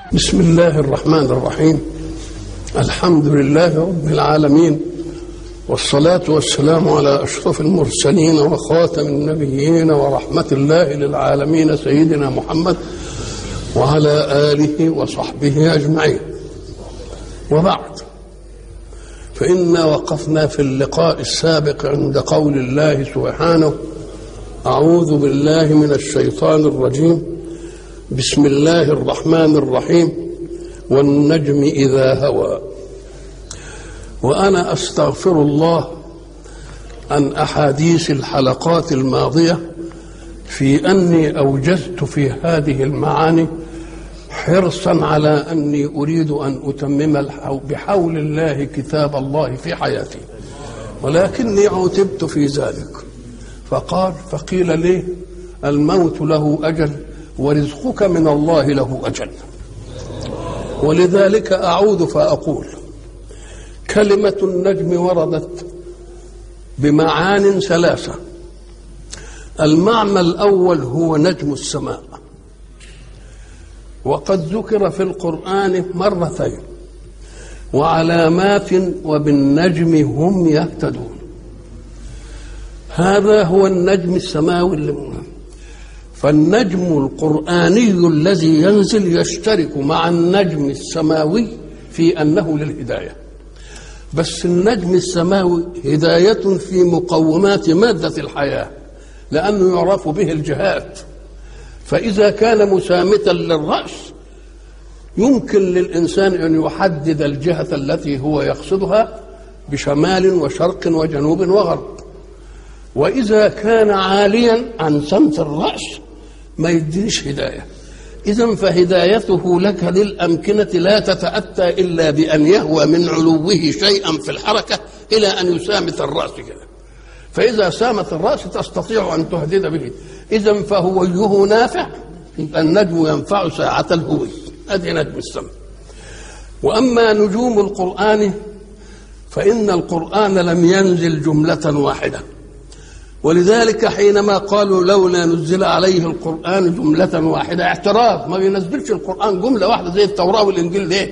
بسم الله الرحمن الرحيم الحمد لله رب العالمين والصلاة والسلام على أشرف المرسلين وخاتم النبيين ورحمة الله للعالمين سيدنا محمد وعلى آله وصحبه أجمعين وبعد فإنا وقفنا في اللقاء السابق عند قول الله سبحانه أعوذ بالله من الشيطان الرجيم بسم الله الرحمن الرحيم والنجم إذا هوى وأنا أستغفر الله عن أحاديث الحلقات الماضية في أني أوجزت في هذه المعاني حرصا على أني أريد أن أتمم بحول الله كتاب الله في حياتي ولكني عتبت في ذلك فقال فقيل لي الموت له أجل ورزقك من الله له أجل ولذلك أعود فأقول كلمة النجم وردت بمعان ثلاثة المعنى الأول هو نجم السماء وقد ذكر في القرآن مرتين وعلامات وبالنجم هم يهتدون هذا هو النجم السماوي اللي فالنجم القرآني الذي ينزل يشترك مع النجم السماوي في أنه للهداية بس النجم السماوي هداية في مقومات مادة الحياة لأنه يعرف به الجهات فإذا كان مسامتا للرأس يمكن للإنسان أن يحدد الجهة التي هو يقصدها بشمال وشرق وجنوب وغرب وإذا كان عاليا عن سمت الرأس ما يدينش هداية إذا فهدايته لك للأمكنة لا تتأتى إلا بأن يهوى من علوه شيئا في الحركة إلى أن يسامت الرأس كده فإذا سامت الرأس تستطيع أن تهدد به إذا فهويه نافع يبقى النجم ينفع ساعة الهوي هذه نجم السماء وأما نجوم القرآن فإن القرآن لم ينزل جملة واحدة ولذلك حينما قالوا لولا نزل عليه القرآن جملة واحدة اعتراض ما بينزلش القرآن جملة واحدة زي التوراة والإنجيل ليه؟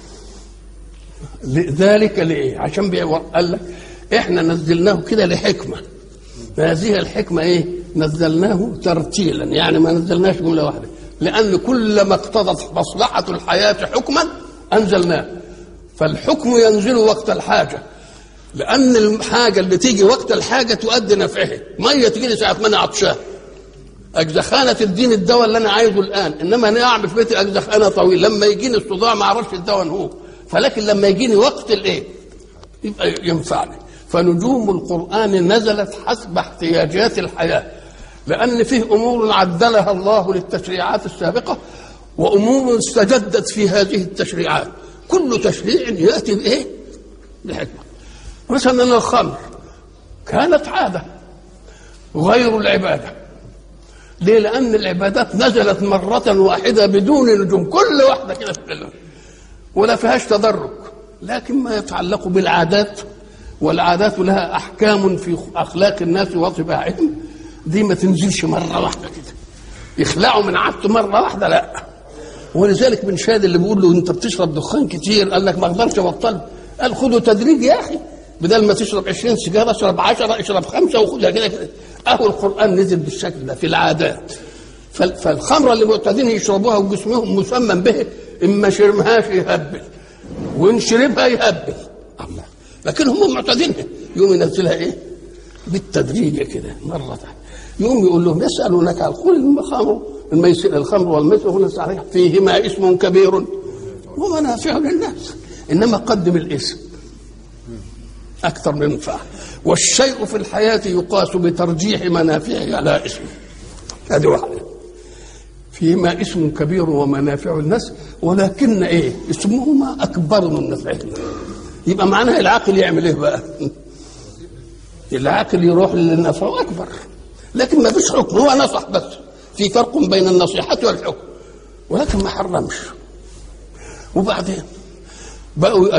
ذلك ليه؟ عشان قال لك احنا نزلناه كده لحكمة هذه الحكمة ايه؟ نزلناه ترتيلا يعني ما نزلناش جملة واحدة لأن كل ما اقتضت مصلحة الحياة حكما أنزلناه فالحكم ينزل وقت الحاجة لأن الحاجة اللي تيجي وقت الحاجة تؤدي نفعها مية تجي لي ساعة ما أنا عطشان أجزخانة تديني الدواء اللي أنا عايزه الآن إنما أنا أعمل في بيتي أجزخانة طويل لما يجيني الصداع ما أعرفش الدواء هو فلكن لما يجيني وقت الإيه يبقى ينفعني فنجوم القرآن نزلت حسب احتياجات الحياة لأن فيه أمور عدلها الله للتشريعات السابقة وأمور استجدت في هذه التشريعات كل تشريع يأتي بإيه؟ بحكمة مثلا الخمر كانت عادة غير العبادة ليه؟ لأن العبادات نزلت مرة واحدة بدون نجوم كل واحدة كده في العلم ولا فيهاش تدرج لكن ما يتعلق بالعادات والعادات لها أحكام في أخلاق الناس وطباعهم دي ما تنزلش مرة واحدة كده يخلعوا من عادته مرة واحدة لا ولذلك بن شاد اللي بيقول له أنت بتشرب دخان كتير قال لك ما أقدرش أبطل قال خدوا تدريج يا أخي بدل ما تشرب 20 سيجاره اشرب 10 اشرب خمسه وخدها كده كده اهو القران نزل بالشكل ده في العادات فالخمره اللي معتادين يشربوها وجسمهم مسمم به اما شرمهاش يهبل وان شربها يهبل الله لكن هم معتادينها يوم ينزلها ايه؟ بالتدريج كده مره يوم يقول لهم يسالونك عن قل الخمر الميسر الخمر والميسر فيهما اسم كبير ومنافع للناس انما قدم الاسم أكثر من منفعة والشيء في الحياة يقاس بترجيح منافعه على اسمه هذه واحدة فيما اسم كبير ومنافع الناس ولكن ايه اسمهما اكبر من نفعهما يبقى معناها العقل يعمل ايه بقى العقل يروح للنفع اكبر لكن ما فيش حكم هو نصح بس في فرق بين النصيحة والحكم ولكن ما حرمش وبعدين بقوا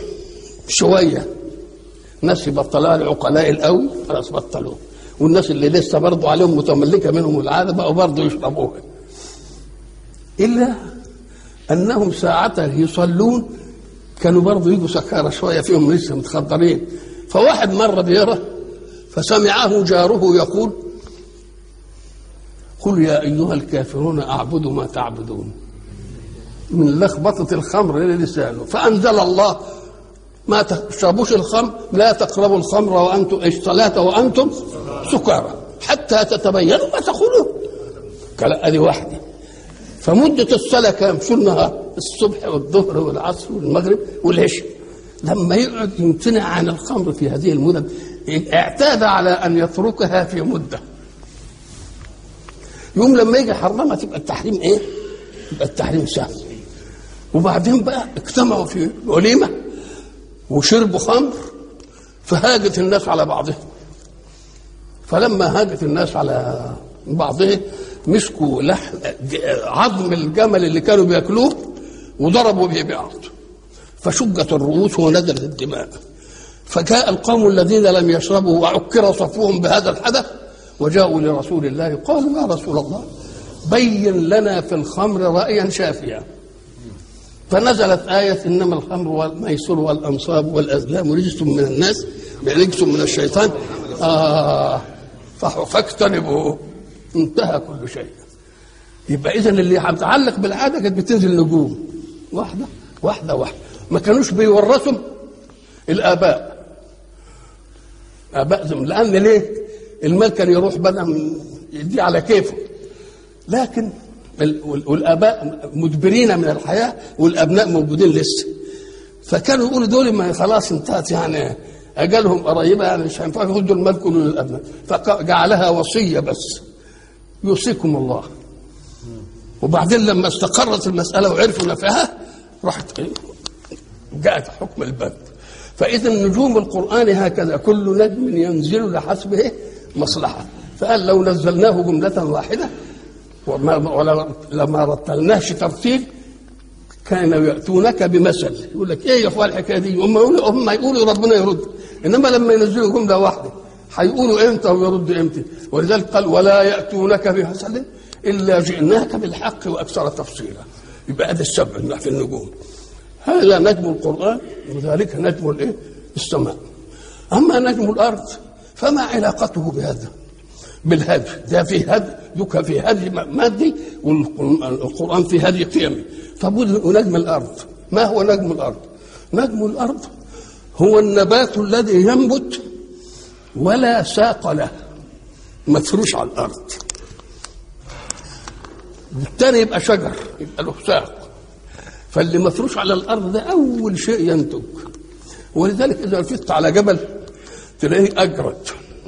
شويه ناس يبطلوها العقلاء القوي خلاص بطلوه والناس اللي لسه برضه عليهم متملكه منهم العاده بقوا برضه يشربوها الا انهم ساعة يصلون كانوا برضه يجوا سكارى شويه فيهم لسه متخدرين فواحد مر بيره فسمعه جاره يقول قل يا ايها الكافرون اعبد ما تعبدون من لخبطه الخمر للسانه فانزل الله ما تشربوش الخمر لا تقربوا الخمر وانتم الصلاه وانتم سكارى حتى تتبينوا ما تقولون ادي واحده فمده الصلاه كام شو النهار الصبح والظهر والعصر والمغرب والعشاء لما يقعد يمتنع عن الخمر في هذه المدد اعتاد على ان يتركها في مده يوم لما يجي حرمها تبقى التحريم ايه؟ يبقى التحريم سهل وبعدين بقى اجتمعوا في وليمه وشربوا خمر فهاجت الناس على بعضهم فلما هاجت الناس على بعضهم مسكوا لحم عظم الجمل اللي كانوا بياكلوه وضربوا به بعض فشجت الرؤوس ونزلت الدماء فجاء القوم الذين لم يشربوا وعكر صفوهم بهذا الحدث وجاءوا لرسول الله قالوا يا رسول الله بين لنا في الخمر رأيا شافيا فنزلت آية إنما الخمر والميسر والأنصاب والأزلام رجس من الناس رجس من الشيطان آه فاجتنبوه انتهى كل شيء يبقى إذا اللي متعلق بالعادة كانت بتنزل نجوم واحدة واحدة واحدة ما كانوش بيورثوا الآباء آباء زم لأن ليه؟ المال كان يروح بدل يدي على كيفه لكن والآباء مدبرين من الحياة والأبناء موجودين لسه فكانوا يقولوا دول ما خلاص انتهت يعني أجلهم قريبة يعني مش هينفع يردوا المال كله للأبناء فجعلها وصية بس يوصيكم الله وبعدين لما استقرت المسألة وعرفوا نفعها راحت جاءت حكم الباب فإذا نجوم القرآن هكذا كل نجم ينزل لحسبه مصلحة فقال لو نزلناه جملة واحدة وما لما رتلناش ترتيل كانوا يأتونك بمثل يقول لك ايه يا اخوان الحكايه دي هم يقولوا هم يقولوا ربنا يرد انما لما ينزلوا جمله واحده هيقولوا امتى ويرد امتى ولذلك قال ولا يأتونك بمثل الا جئناك بالحق واكثر تفصيلا يبقى هذا السبع في النجوم هذا نجم القرآن وذلك نجم الايه؟ السماء. أما نجم الأرض فما علاقته بهذا؟ بالهدي ده في هدي ذكر في هدي مادي والقرآن في هدي قيمي طب ونجم الأرض ما هو نجم الأرض؟ نجم الأرض هو النبات الذي ينبت ولا ساق له مفروش على الأرض الثاني يبقى شجر يبقى له ساق فاللي مفروش على الارض ده اول شيء ينتج ولذلك اذا رفضت على جبل تلاقيه اجرد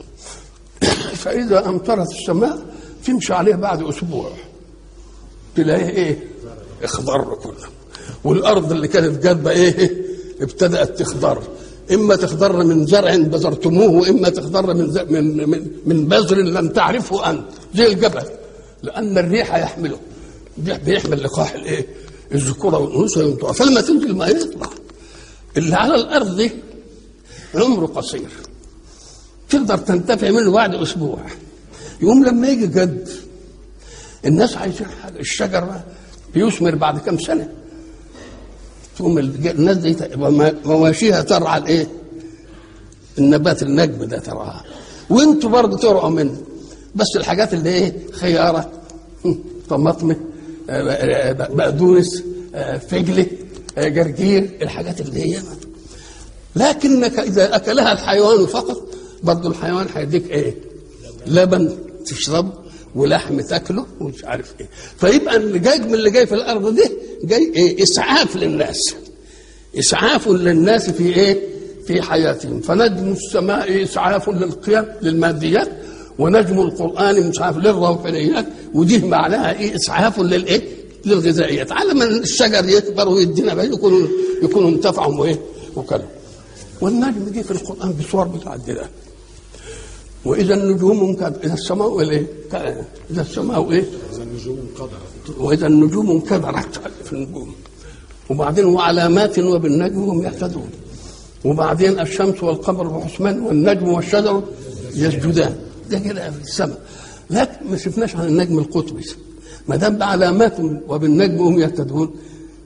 فاذا امطرت السماء تمشي عليه بعد اسبوع تلاقيه ايه اخضر كله والارض اللي كانت جاذبه ايه ابتدات تخضر اما تخضر من زرع بذرتموه واما تخضر من من من, من بذر لم تعرفه انت زي الجبل لان الريح يحمله الريح بيحمل لقاح الايه الذكوره والانوثه ينطقها فلما تنزل ما يطلع اللي على الارض دي عمره قصير تقدر تنتفع منه بعد اسبوع يقوم لما يجي جد الناس عايزين حاجه الشجر بيثمر بعد كم سنه تقوم الناس دي مواشيها ترعى الايه؟ النبات النجم ده ترعاها وانتوا برضه ترعوا منه بس الحاجات اللي ايه خياره طماطمه بقدونس فجله جرجير الحاجات اللي هي لكنك اذا اكلها الحيوان فقط برضه الحيوان هيديك ايه؟ لبن تشربه ولحم تاكله ومش عارف ايه فيبقى اللي جاي من اللي جاي في الارض دي جاي ايه؟ اسعاف للناس اسعاف للناس في ايه؟ في حياتهم فنجم السماء اسعاف للقيم للماديات ونجم القران مسعاف للروحانيات ودي معناها ايه اسعاف للايه للغذائيات على ما الشجر يكبر ويدينا بقى يكونوا يكونوا انتفعوا وايه وكذا والنجم دي في القران بصور متعدده واذا النجوم انكدرت اذا السماء ايه اذا السماء ايه اذا النجوم انقدرت واذا النجوم انكدرت في النجوم وبعدين وعلامات وبالنجم هم يهتدون وبعدين الشمس والقمر بحسبان والنجم والشجر يسجدان ده كده في السماء لكن ما شفناش عن النجم القطبي ما دام بعلامات وبالنجم هم يهتدون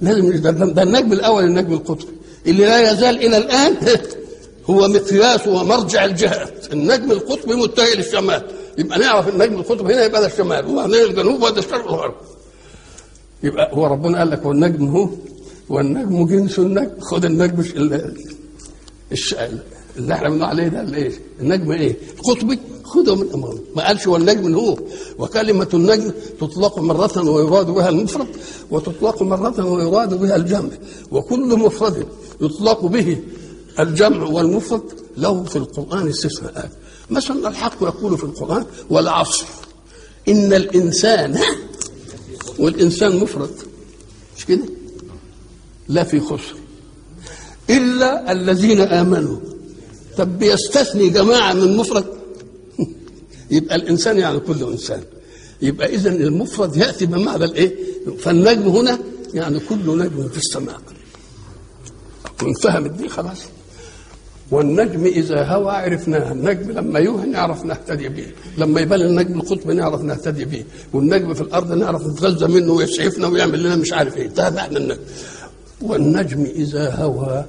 لازم ده, ده النجم الاول النجم القطبي اللي لا يزال الى الان هو مقياس ومرجع الجهات النجم القطبي متجه للشمال يبقى نعرف النجم القطبي هنا يبقى ده الشمال وبعدين الجنوب وده الشرق والغرب يبقى هو ربنا قال لك والنجم هو والنجم جنس النجم خد النجم الش... اللي احنا بنقول عليه ده الايه؟ النجم ايه؟ القطبي خده من امامه ما قالش والنجم هو وكلمه النجم تطلق مره ويراد بها المفرد وتطلق مره ويراد بها الجمع وكل مفرد يطلق به الجمع والمفرد له في القران استثناءات مثلا الحق يقول في القران والعصر ان الانسان والانسان مفرد مش كده؟ لا في خسر الا الذين امنوا طب بيستثني جماعه من مفرد يبقى الانسان يعني كل انسان يبقى اذا المفرد ياتي بمعنى الايه فالنجم هنا يعني كل نجم في السماء انفهمت دي خلاص والنجم اذا هوى عرفناه النجم لما يوهى نعرف نهتدي به لما يبان النجم القطب نعرف نهتدي به والنجم في الارض نعرف نتغذى منه ويسعفنا ويعمل لنا مش عارف ايه ده احنا النجم والنجم اذا هوى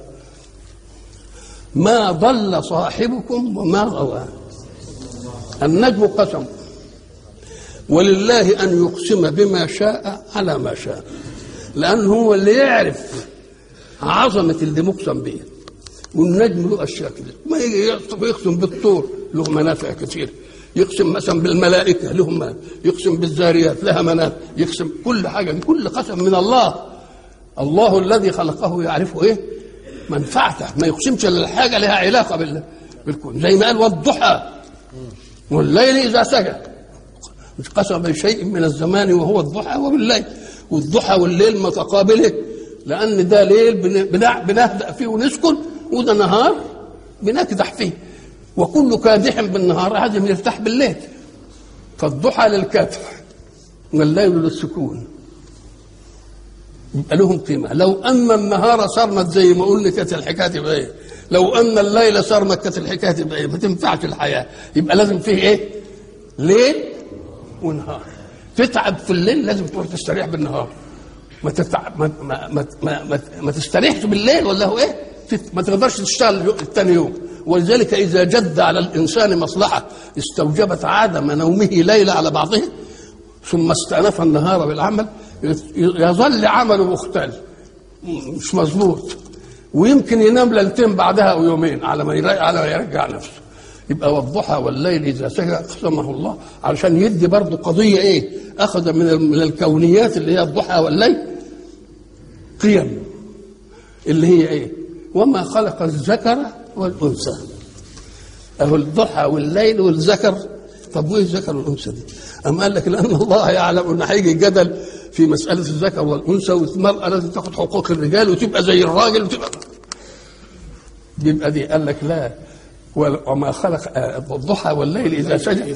ما ضل صاحبكم وما غوى النجم قسم ولله ان يقسم بما شاء على ما شاء لانه هو اللي يعرف عظمه اللي مقسم به والنجم له اشياء كده ما يجي يقسم بالطور له منافع كثيره يقسم مثلا بالملائكه لهم يقسم بالذاريات لها منافع يقسم كل حاجه كل قسم من الله الله الذي خلقه يعرف ايه منفعته ما يقسمش الا الحاجه لها علاقه بال بالكون زي ما قال والضحى والليل اذا سجى مش قسم بشيء من الزمان وهو الضحى وبالليل والضحى والليل متقابله لان ده ليل بنهدأ فيه ونسكن وده نهار بنكدح فيه وكل كادح بالنهار لازم يرتاح بالليل فالضحى للكدح والليل للسكون يبقى لهم قيمة لو أن النهار صرمت زي ما قلنا كانت الحكاية تبقى إيه لو أن الليل صرمت كانت الحكاية تبقى إيه ما تنفعش الحياة يبقى لازم فيه إيه ليل ونهار تتعب في الليل لازم تروح تستريح بالنهار ما تتعب ما ما ما, ما, ما, ما تستريحش بالليل ولا هو ايه ما تقدرش تشتغل الثاني يوم ولذلك اذا جد على الانسان مصلحه استوجبت عدم نومه ليله على بعضه ثم استأنف النهار بالعمل يظل عمله مختل مش مظبوط ويمكن ينام ليلتين بعدها او يومين على ما على ما يرجع نفسه يبقى والضحى والليل اذا سجى اقسمه الله علشان يدي برضه قضيه ايه؟ اخذ من من الكونيات اللي هي الضحى والليل قيم اللي هي ايه؟ وما خلق الذكر والانثى اهو الضحى والليل والذكر طب وايه الذكر والانثى دي؟ أم قال لك لأن الله يعلم أن هيجي جدل في مسألة الذكر والأنثى والمرأة لازم تاخد حقوق الرجال وتبقى زي الراجل وتبقى بيبقى دي قال لك لا وما خلق الضحى والليل إذا سجى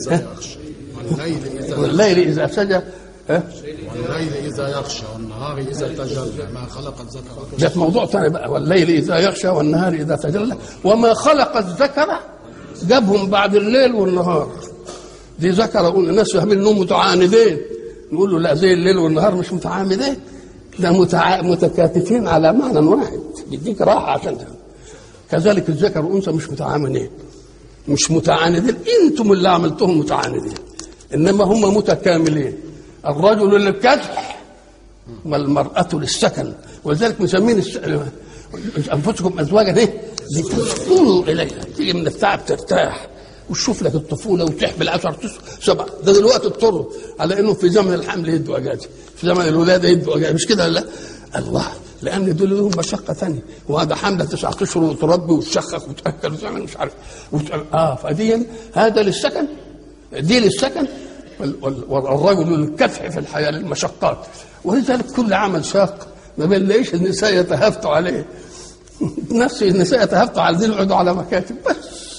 والليل إذا سجى والليل إذا يغشى والنهار إذا تجلى ما خلق الذكر ده في موضوع ثاني بقى والليل إذا يغشى والنهار إذا تجلى وما خلق الذكر جابهم بعد الليل والنهار دي ذكر اقول الناس فاهمين انهم متعاندين نقول له لا زي الليل والنهار مش متعامدين ده متع... متكاتفين على معنى واحد بيديك راحه عشان ده. كذلك الذكر والانثى مش متعامدين مش متعاندين انتم اللي عملتهم متعاندين انما هم متكاملين الرجل للكدح والمرأة للسكن ولذلك مسمين الس... انفسكم ازواجا ايه؟ لتسكنوا اليها تيجي من التعب ترتاح وتشوف لك الطفوله وتحمل 10 سبعه ده دلوقتي اضطروا على انه في زمن الحمل يدوا اجازه في زمن الولاده يدوا اجازه مش كده لا الله لان دول لهم مشقه ثانيه وهذا حمله تسعة اشهر وتربي وتشخخ وتاكل وتعمل مش عارف وتعمل. اه فدي هذا للسكن دي للسكن والرجل للكدح في الحياه للمشقات ولذلك كل عمل شاق ما بنلاقيش النساء يتهافتوا عليه نفس النساء يتهافتوا على دي يقعدوا على مكاتب بس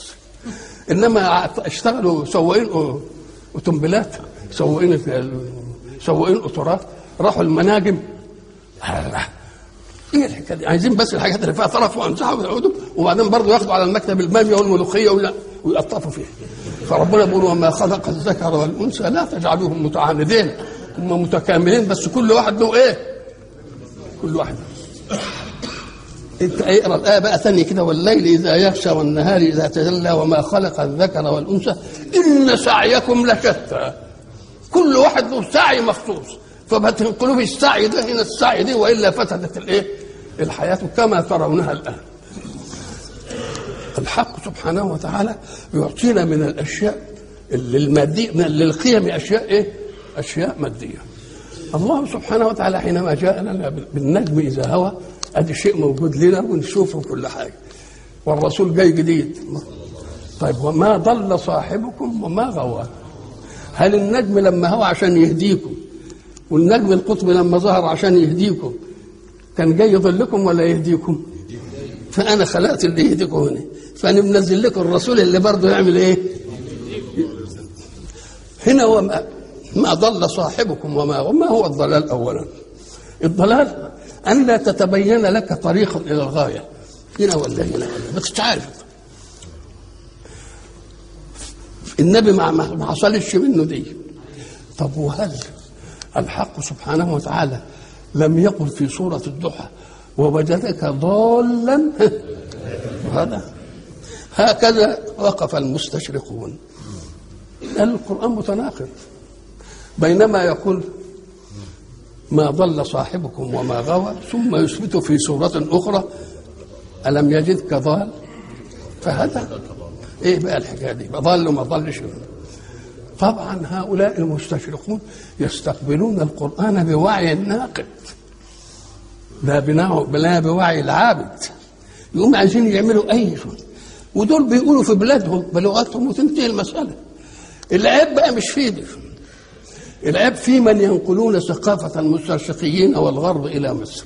انما اشتغلوا سواقين اوتومبيلات سواقين سواقين قطارات راحوا المناجم ايه الحكايه دي عايزين بس الحاجات اللي فيها طرف وامسحها ويقعدوا وبعدين برضه ياخدوا على المكتب الماميه والملوخيه ويقطفوا فيها فربنا بيقول وما خلق الذكر والانثى لا تجعلوهم متعاندين هم متكاملين بس كل واحد له ايه؟ كل واحد انت اقرا الايه بقى ثانيه كده والليل اذا يغشى والنهار اذا تجلى وما خلق الذكر والانثى ان سعيكم لشتى كل واحد له سعي مخصوص فما تنقلوا في السعي ده هنا السعي دي والا فسدت الايه؟ الحياه كما ترونها الان. الحق سبحانه وتعالى يعطينا من الاشياء للمادية من للقيم اشياء ايه؟ اشياء ماديه. الله سبحانه وتعالى حينما جاء لنا بالنجم اذا هوى ادي شيء موجود لنا ونشوفه كل حاجه. والرسول جاي جديد. طيب وما ضل صاحبكم وما غوى. هل النجم لما هو عشان يهديكم والنجم القطب لما ظهر عشان يهديكم كان جاي يضلكم ولا يهديكم فانا خلقت اللي يهديكم هنا فانا منزل لكم الرسول اللي برضه يعمل ايه هنا وما ما ضل صاحبكم وما وما هو الضلال اولا الضلال ان لا تتبين لك طريق الى الغايه هنا ولا هنا ولا بس تعرف النبي ما ما حصلش منه دي طب وهل الحق سبحانه وتعالى لم يقل في سورة الضحى ووجدك ضالا هذا هكذا وقف المستشرقون القرآن متناقض بينما يقول ما ضل صاحبكم وما غوى ثم يثبت في سورة أخرى ألم يجدك ضال فهدى ايه بقى الحكايه دي ضل وما ضلش طبعا هؤلاء المستشرقون يستقبلون القران بوعي الناقد لا بناء لا بوعي العابد يقوم عايزين يعملوا اي شيء ودول بيقولوا في بلادهم بلغتهم وتنتهي المساله العيب بقى مش في دي العيب في من ينقلون ثقافه المستشرقيين والغرب الى مصر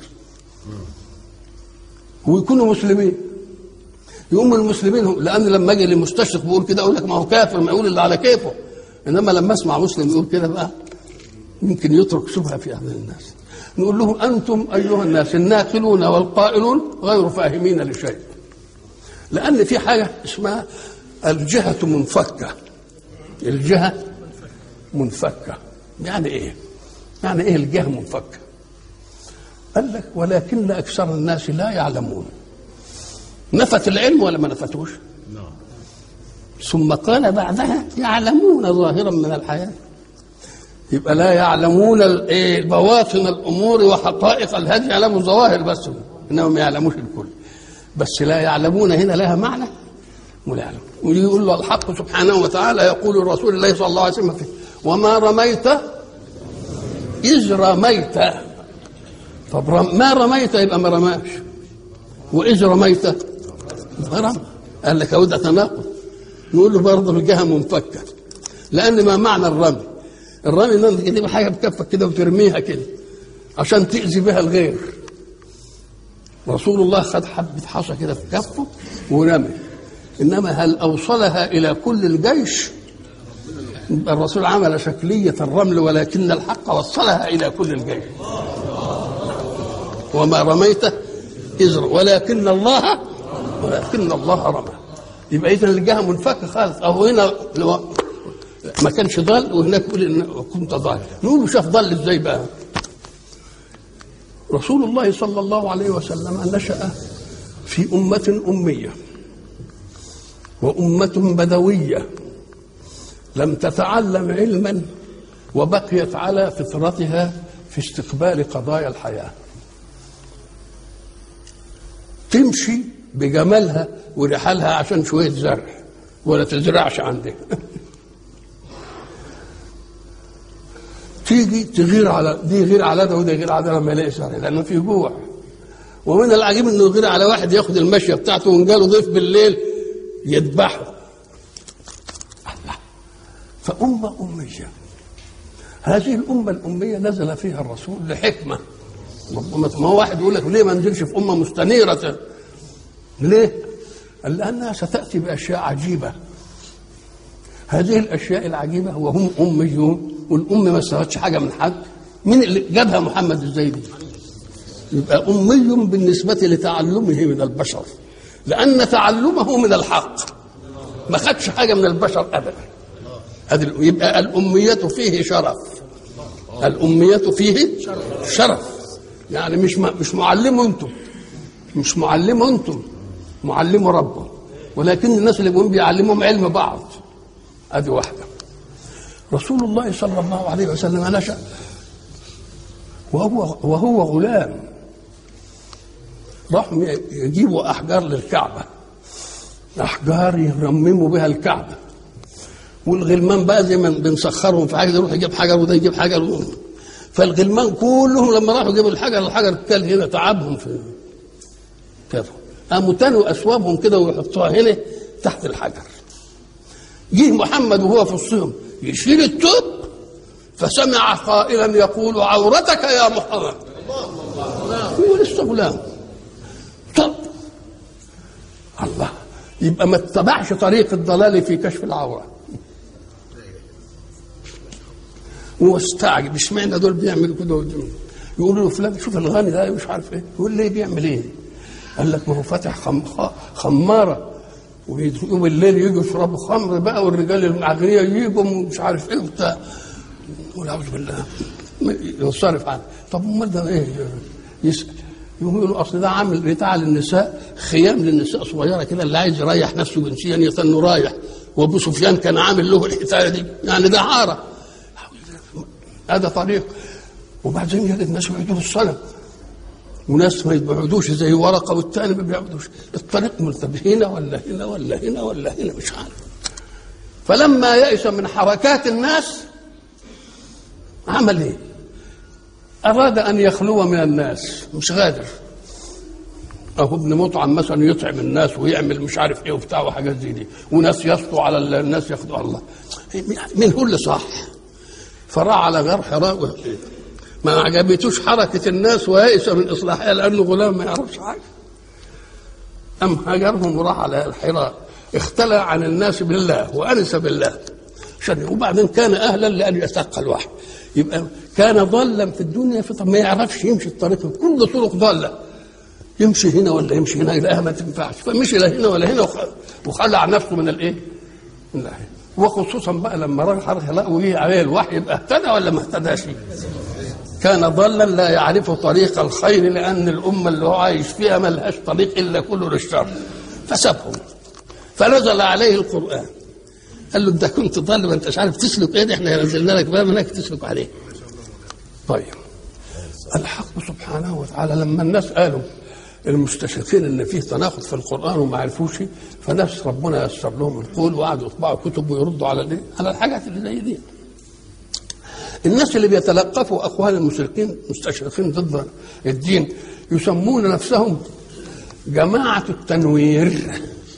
ويكونوا مسلمين يقوم المسلمين هم لان لما اجي لمستشرق بيقول كده اقول لك ما هو كافر ما يقول اللي على كيفه انما لما اسمع مسلم يقول كده بقى يمكن يترك شبهه في اذهان الناس نقول لهم انتم ايها الناس الناقلون والقائلون غير فاهمين لشيء لان في حاجه اسمها الجهه منفكه الجهه منفكه يعني ايه يعني ايه الجهه منفكه قال لك ولكن اكثر الناس لا يعلمون نفت العلم ولا ما نفتوش ثم قال بعدها يعلمون ظاهرا من الحياة يبقى لا يعلمون بواطن الأمور وحقائق الهدي يعلموا الظواهر بس إنما ما يعلموش الكل بس لا يعلمون هنا لها معنى ولا يعلم ويقول له الحق سبحانه وتعالى يقول الرسول الله صلى الله عليه وسلم فيه وما رميت إذ رميت طب ما رميت يبقى ما رماش وإذ رميت رمى قال لك أود تناقض نقول له برضه الجهه منفكه لان ما معنى الرمي؟ الرمي ان تجيب حاجه بكفك كده وترميها كده عشان تاذي بها الغير رسول الله خد حبه حصى كده في كفه ورمي انما هل اوصلها الى كل الجيش؟ الرسول عمل شكليه الرمل ولكن الحق وصلها الى كل الجيش وما رميت إذ ولكن الله ولكن الله رمى يبقى اذا الجهه منفكه خالص او هنا لو ما كانش ضال وهناك يقول ان كنت ضال نقول له شاف ضل ازاي بقى رسول الله صلى الله عليه وسلم نشا في امه اميه وامه بدويه لم تتعلم علما وبقيت على فطرتها في استقبال قضايا الحياه تمشي بجمالها ورحالها عشان شويه زرع ولا تزرعش عندك تيجي تغير على دي غير على ده وده غير على ده لما يلاقي زرع لانه في جوع ومن العجيب انه يغير على واحد ياخد المشيه بتاعته وان جاله ضيف بالليل يذبحه الله فأمة أمية هذه الأمة الأمية نزل فيها الرسول لحكمة ما هو واحد يقول لك ليه ما نزلش في أمة مستنيرة ليه؟ قال لأنها ستأتي بأشياء عجيبة هذه الأشياء العجيبة وهم أميون والأم ما استفادش حاجة من حد مين اللي جابها محمد الزيدي؟ يبقى أمي بالنسبة لتعلمه من البشر لأن تعلمه من الحق ما خدش حاجة من البشر أبدا هذه يبقى الأمية فيه شرف الأمية فيه شرف يعني مش م- مش معلمه انتم مش معلمه انتم معلمه ربه ولكن الناس اللي بيقوم بيعلمهم علم بعض ادي واحده رسول الله صلى الله عليه وسلم نشأ وهو وهو غلام راحوا يجيبوا احجار للكعبه احجار يرمموا بها الكعبه والغلمان بقى زي ما بنسخرهم في حاجه ده يروح يجيب حجر وده يجيب حجر فالغلمان كلهم لما راحوا يجيبوا الحجر الحجر كان هنا تعبهم في كده قاموا تنوا اثوابهم كده ويحطوها هنا تحت الحجر جه محمد وهو في الصيام يشيل التوب فسمع قائلا يقول عورتك يا محمد هو لسه غلام طب الله يبقى ما اتبعش طريق الضلال في كشف العوره واستعجب اشمعنى دول بيعملوا كده ودول يقولوا له فلان شوف الغني ده مش عارف ايه يقول ليه بيعمل ايه؟ قال لك ما هو فاتح خم... خماره ويجوا بالليل يجوا يشربوا خمر بقى والرجال الاغنياء يجوا ومش عارف ايه وبتاع يقول اعوذ بالله ينصرف عنه طب امال ده ايه؟ يسال يقوم يقولوا اصل ده عامل بتاع للنساء خيام للنساء صغيره كده اللي عايز يريح نفسه جنسيا يتنه رايح وابو سفيان كان عامل له الحكايه دي يعني ده عاره هذا طريق وبعدين يجد الناس يعبدوا الصنم وناس ما يبعدوش زي ورقه والتاني ما بيعبدوش الطريق ملتبس هنا ولا هنا ولا هنا ولا هنا مش عارف فلما يئس من حركات الناس عمل ايه؟ اراد ان يخلو من الناس مش غادر اهو ابن مطعم مثلا يطعم الناس ويعمل مش عارف ايه وبتاع وحاجات زي دي وناس يسطوا على الناس ياخدوا الله مين هو اللي صح؟ فراح على غار حراء ما عجبتوش حركة الناس ويئس من إصلاحها لأنه غلام ما يعرفش حاجة أم هجرهم وراح على الحراء اختلى عن الناس بالله وأنس بالله عشان وبعدين كان أهلا لأن يتلقى الوحي يبقى كان ضالا في الدنيا فطب ما يعرفش يمشي الطريق كل طرق ضالة يمشي هنا ولا يمشي هنا يلاقيها ما تنفعش فمشي لا هنا ولا هنا وخلع نفسه من الايه؟ من الأهل. وخصوصا بقى لما راح الحراء وجه عليه الوحي يبقى اهتدى ولا ما اهتداش؟ كان ضلا لا يعرف طريق الخير لان الامه اللي هو عايش فيها ما لهاش طريق الا كله للشر فسابهم فنزل عليه القران قال له انت كنت ضال ما انتش عارف تسلك ايه احنا نزلنا لك بقى منك تسلك عليه طيب الحق سبحانه وتعالى لما الناس قالوا المستشرقين ان فيه تناقض في القران وما عرفوش فناس ربنا يسر لهم القول وقعدوا يطبعوا كتب ويردوا على على الحاجات اللي زي دي الناس اللي بيتلقفوا اقوال المشركين مستشرقين ضد الدين يسمون نفسهم جماعة التنوير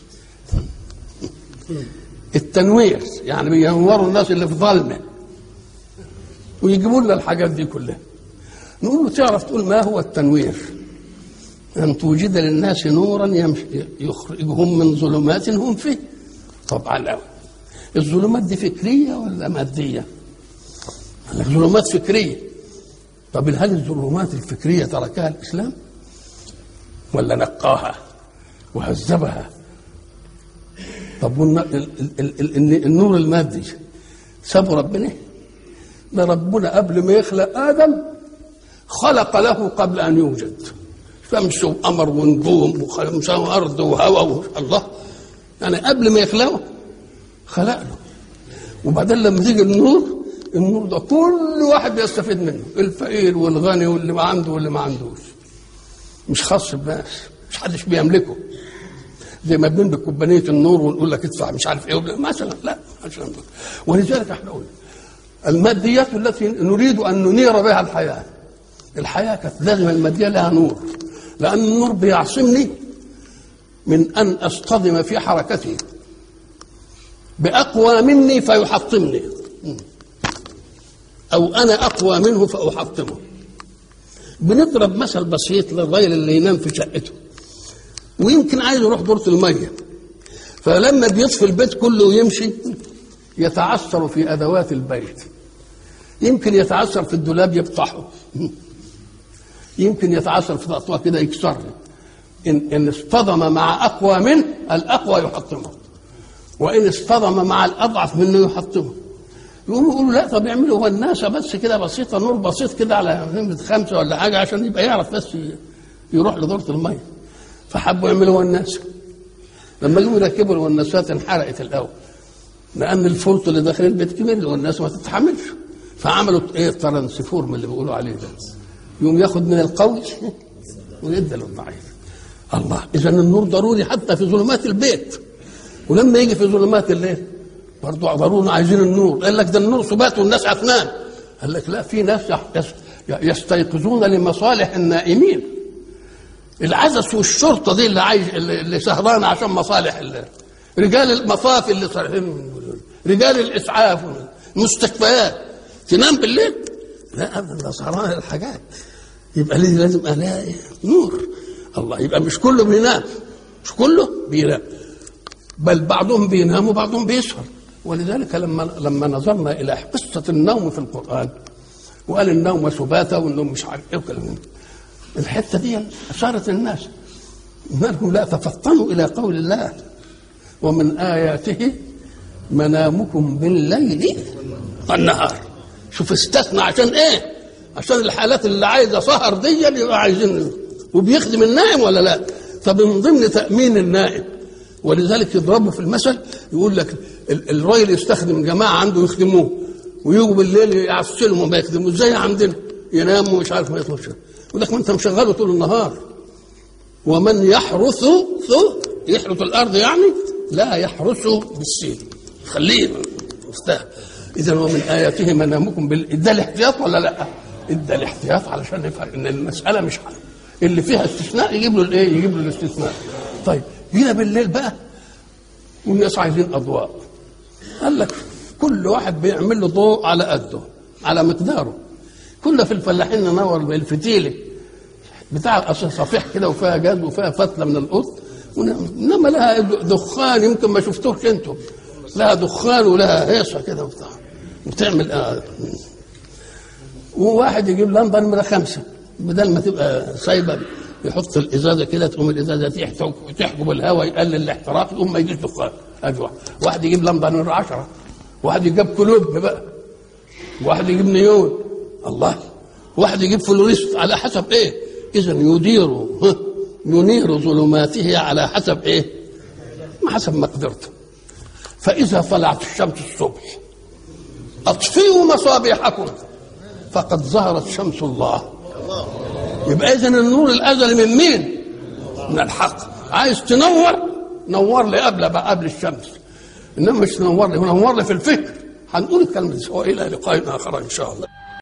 التنوير يعني بينوروا الناس اللي في ظلمة ويجيبوا لنا الحاجات دي كلها نقول له تعرف تقول ما هو التنوير أن توجد للناس نورا يمشي يخرجهم من ظلمات هم فيه طبعا الظلمات دي فكرية ولا مادية؟ ظلمات فكرية طب هل الظلمات الفكرية تركها الإسلام ولا نقاها وهذبها طب النور المادي سابوا ربنا ده ربنا قبل ما يخلق آدم خلق له قبل أن يوجد شمس وقمر ونجوم وخمسة وأرض وهواء الله يعني قبل ما يخلقه خلق له وبعدين لما تيجي النور النور ده كل واحد بيستفيد منه الفقير والغني واللي ما عنده واللي ما عندوش مش خاص بالناس مش حدش بيملكه زي ما بنملك كوبانيه النور ونقول لك ادفع مش عارف ايه مثلا لا عشان ولذلك احنا قلنا الماديات التي نريد ان ننير بها الحياه الحياه كانت لازم الماديه لها نور لان النور بيعصمني من ان اصطدم في حركتي باقوى مني فيحطمني او انا اقوى منه فاحطمه بنضرب مثل بسيط للراجل اللي ينام في شقته ويمكن عايز يروح دورة المية فلما بيطفي البيت كله ويمشي يتعثر في أدوات البيت يمكن يتعثر في الدولاب يفتحه يمكن يتعثر في الأطواق كده يكسره إن, إن اصطدم مع أقوى منه الأقوى يحطمه وإن اصطدم مع الأضعف منه يحطمه يقوموا يقولوا لا طب يعملوا هو الناس بس كده بسيطه نور بسيط كده على نمره خمسه ولا حاجه عشان يبقى يعرف بس ي- يروح لدوره الميه فحبوا يعملوا هو الناس لما جم يركبوا الوناسات انحرقت الاول لان الفولت اللي داخل البيت كبير والناس ما تتحملش فعملوا ايه الترانسفورم اللي بيقولوا عليه ده يقوم ياخد من القوي ويدي للضعيف الله اذا النور ضروري حتى في ظلمات البيت ولما يجي في ظلمات الليل برضه ضروري عايزين النور قال لك ده النور سبات والناس هتنام قال لك لا في ناس يح- يس- يستيقظون لمصالح النائمين العزس والشرطه دي اللي عايش اللي اللي سهرانه عشان مصالح ال- رجال المصافي اللي صالحين رجال الاسعاف المستشفيات تنام بالليل لا ابدا ده سهران الحاجات يبقى ليه لازم الاقي نور الله يبقى مش كله بينام مش كله بينام بل بعضهم بينام وبعضهم بيسهر ولذلك لما لما نظرنا الى قصه النوم في القران وقال النوم سباتا والنوم مش عارف ايه وكلام من ده. الحته دي اشارت الناس انهم لا تفطنوا الى قول الله ومن اياته منامكم بالليل والنهار شوف استثنى عشان ايه عشان الحالات اللي عايزه سهر دي يبقى عايزين وبيخدم النائم ولا لا فمن ضمن تامين النائم ولذلك يضربوا في المثل يقول لك ال- الراجل يستخدم جماعه عنده يخدموه ويجوا بالليل يعسلهم وما يخدموا زي عندنا يناموا مش عارف ما يطلبش يقول لك ما انت مشغله طول النهار ومن يحرث يحرث الارض يعني لا يحرث بالسيل خليه مفتاح اذا ومن اياته منامكم بال ادى الاحتياط ولا لا؟ ادى الاحتياط علشان يفهم ان المساله مش حل. اللي فيها استثناء يجيب له الايه؟ يجيب له الاستثناء. طيب جينا بالليل بقى والناس عايزين اضواء. قال لك كل واحد بيعمل له ضوء على قده على مقداره. كنا في الفلاحين ننور بالفتيله بتاع صفيح كده وفيها جاز وفيها فتله من القط انما لها دخان يمكن ما شفتوش انتم لها دخان ولها هيصه كده وبتاع بتعمل آه. وواحد يجيب لمبه نمره خمسه بدل ما تبقى سايبه يحط الازازه كده تقوم الازازه تحجب تحجب الهواء يقلل الاحتراق يقوم ما يجيش دخان ادي واحد واحد يجيب لمبه نمره 10 واحد يجيب كلوب بقى واحد يجيب نيون الله واحد يجيب فلوريست على حسب ايه اذا يدير ها، ينير ظلماته على حسب ايه ما حسب مقدرته فاذا طلعت الشمس الصبح اطفئوا مصابيحكم فقد ظهرت شمس الله يبقى اذا النور الازلي من مين من الحق عايز تنور نور لي قبل بقى قبل الشمس انما مش تنور لي نور لي في الفكر هنقول الكلمه دي والى لقاء اخر ان شاء الله